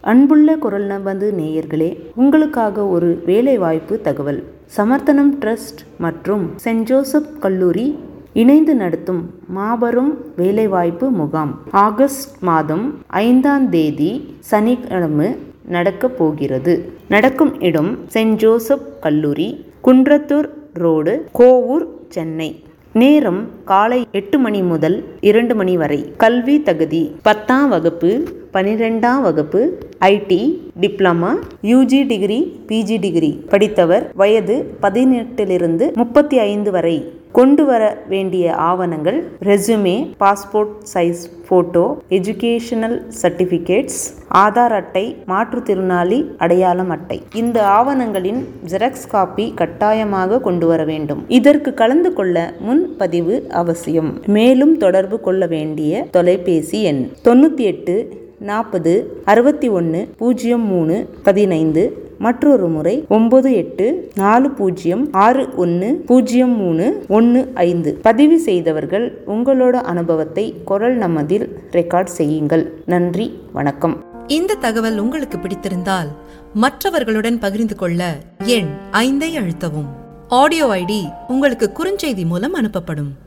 அன்புள்ள குரல் நமது நேயர்களே உங்களுக்காக ஒரு வேலைவாய்ப்பு தகவல் சமர்த்தனம் ட்ரஸ்ட் மற்றும் சென்ட் ஜோசப் கல்லூரி இணைந்து நடத்தும் மாபெரும் வேலைவாய்ப்பு முகாம் ஆகஸ்ட் மாதம் ஐந்தாம் தேதி சனிக்கிழமை நடக்கப் போகிறது நடக்கும் இடம் சென்ட் ஜோசப் கல்லூரி குன்றத்தூர் ரோடு கோவூர் சென்னை நேரம் காலை எட்டு மணி முதல் இரண்டு மணி வரை கல்வி தகுதி பத்தாம் வகுப்பு பனிரெண்டாம் வகுப்பு IT diploma UG degree PG degree படித்தவர் வயது பதினெட்டிலிருந்து முப்பத்தி ஐந்து வரை கொண்டு வர வேண்டிய ஆவணங்கள் resume passport size photo educational certificates Aadhaar அட்டை மாற்றுத்திறனாளி அடையாளம் அட்டை இந்த ஆவணங்களின் ஜெராக்ஸ் காப்பி கட்டாயமாக கொண்டு வர வேண்டும் இதற்கு கலந்து கொள்ள முன்பதிவு அவசியம் மேலும் தொடர்பு கொள்ள வேண்டிய தொலைபேசி எண் தொண்ணூற்றி எட்டு நாற்பது அறுபத்தி ஒன்று பூஜ்ஜியம் மூணு பதினைந்து மற்றொரு முறை ஒன்பது எட்டு நாலு பூஜ்ஜியம் ஆறு ஒன்று பூஜ்ஜியம் மூணு ஒன்று ஐந்து பதிவு செய்தவர்கள் உங்களோட அனுபவத்தை குரல் நமதில் ரெக்கார்ட் செய்யுங்கள் நன்றி வணக்கம் இந்த தகவல் உங்களுக்கு பிடித்திருந்தால் மற்றவர்களுடன் பகிர்ந்து கொள்ள எண் ஐந்தை அழுத்தவும் ஆடியோ ஐடி உங்களுக்கு குறுஞ்செய்தி மூலம் அனுப்பப்படும்